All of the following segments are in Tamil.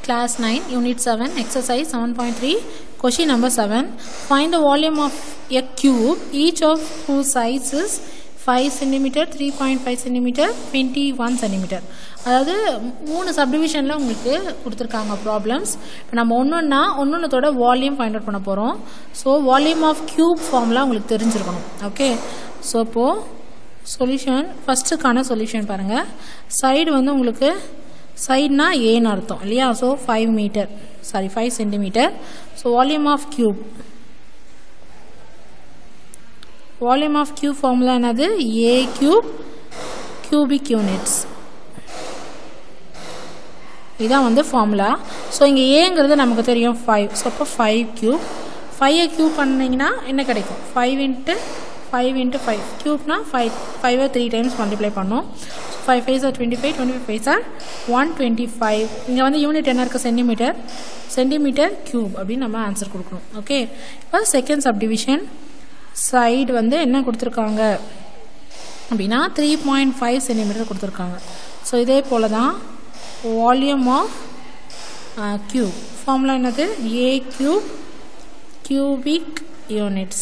class 9 unit 7 exercise 7.3 question number 7 find the volume of a cube each of whose size is 5 cm 3.5 cm 21 cm அதாவது மூணு சப்டிவிஷனில் உங்களுக்கு கொடுத்துருக்காங்க ப்ராப்ளம்ஸ் இப்போ நம்ம ஒன்று ஒன்றா ஒன்று ஒன்றத்தோட வால்யூம் ஃபைண்ட் அவுட் பண்ண போகிறோம் ஸோ வால்யூம் ஆஃப் கியூப் ஃபார்ம்லாம் உங்களுக்கு தெரிஞ்சிருக்கணும் ஓகே ஸோ இப்போது சொல்யூஷன் ஃபஸ்ட்டுக்கான சொல்யூஷன் பாருங்கள் சைடு வந்து உங்களுக்கு சைட்னா ஏன்னு அர்த்தம் இல்லையா so five metre sorry five centimetre so volume of cube volume of cube formula என்னது ஏ கியூப் கியூபிக் யூனிட்ஸ் இதான் வந்து ஃபார்முலா ஸோ இங்கே ஏங்கிறது நமக்கு தெரியும் ஃபைவ் ஸோ அப்போ ஃபைவ் கியூப் ஃபைவை கியூப் பண்ணிங்கன்னா என்ன கிடைக்கும் five into five into five கியூப்னா ஃபைவ் ஃபைவை த்ரீ டைம்ஸ் மல்டிப்ளை பண்ணோம் five five or twenty five twenty five five or one twenty five இங்கே வந்து யூனிட் என்ன இருக்குது சென்டிமீட்டர் சென்டிமீட்டர் கியூப் அப்படின்னு நம்ம ஆன்சர் கொடுக்கணும் ஓகே இப்போ செகண்ட் சப்டிவிஷன் சைடு வந்து என்ன கொடுத்துருக்காங்க அப்படின்னா த்ரீ பாயிண்ட் ஃபைவ் சென்டிமீட்டர் கொடுத்துருக்காங்க ஸோ இதே போல் தான் வால்யூம் ஆஃப் கியூப் ஃபார்முலா என்னது A cube cubic units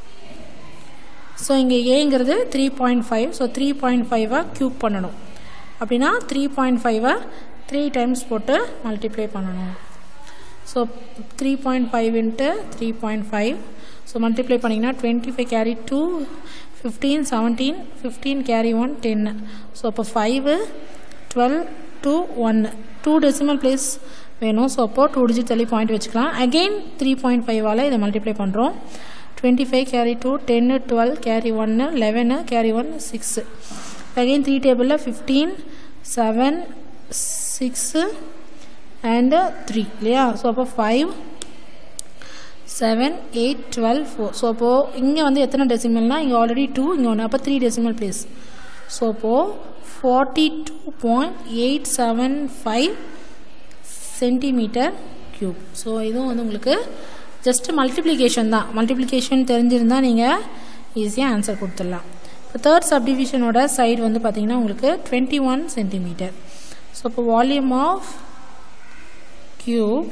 so இங்கே ஏங்கிறது three point five so three point ஃபைவை க்யூப் பண்ணணும் அப்படின்னா த்ரீ பாயிண்ட் ஃபைவை த்ரீ டைம்ஸ் போட்டு மல்டிப்ளை பண்ணணும் so three point five into three point five so multiply பண்ணிங்கன்னா twenty five carry two fifteen seventeen fifteen carry one ten so அப்போ ஃபைவு டுவெல் டூ ஒன்று டூ டெசிமல் பிளேஸ் வேணும் ஸோ அப்போது டூ டிஜிட் தள்ளி பாயிண்ட் வச்சுக்கலாம் அகெயின் த்ரீ பாயிண்ட் ஃபைவால் இதை மல்டிப்ளை பண்ணுறோம் twenty five carry two ten twelve carry ஒன்று eleven carry one six again three டேபிளில் fifteen seven six and three இல்லையா ஸோ அப்போ five seven eight twelve four so அப்போது இங்கே வந்து எத்தனை டெசிமல்னால் இங்கே ஆல்ரெடி டூ இங்கே ஒன்று அப்போ த்ரீ டெசிமல் பிளேஸ் ஸோ அப்போது forty two point eight seven five centimetre cube so இதுவும் வந்து உங்களுக்கு ஜஸ்ட்டு மல்டிப்ளிகேஷன் தான் மல்டிப்ளிகேஷன் தெரிஞ்சிருந்தால் நீங்கள் ஈஸியாக ஆன்சர் கொடுத்துடலாம் இப்போ தேர்ட் சப்டிவிஷனோட சைடு வந்து பார்த்திங்கன்னா உங்களுக்கு டுவெண்ட்டி ஒன் சென்டிமீட்டர் ஸோ இப்போ volume of cube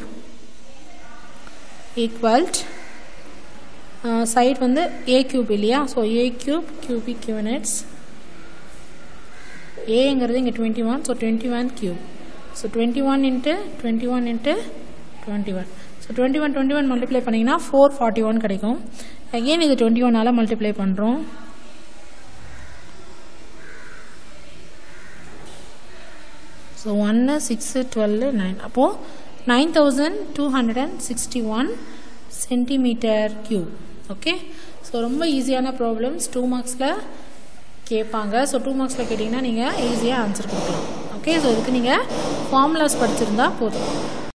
equal to side வந்து ஏ கியூப் இல்லையா so A cube cubic units ஏங்கிறது இங்கே twenty one so twenty one cube so twenty one into twenty one into twenty one so twenty one twenty one multiply பண்ணிங்கன்னா ஃபோர் ஃபார்ட்டி ஒன் கிடைக்கும் அகெயின் இது டுவெண்ட்டி ஒன்னால் மல்டிப்ளை பண்ணுறோம் ஸோ ஒன்று சிக்ஸு டுவெல்லு நைன் அப்போது nine thousand two hundred and sixty one centimetre cube okay so ரொம்ப ஈஸியான ப்ராப்ளம்ஸ் டூ மார்க்ஸில் கேட்பாங்க ஸோ டூ மார்க்ஸில் கேட்டிங்கன்னா நீங்கள் ஈஸியாக ஆன்சர் கொடுக்கலாம் ஓகே ஸோ இதுக்கு நீங்கள் ஃபார்முலாஸ் படிச்சிருந்தா போதும்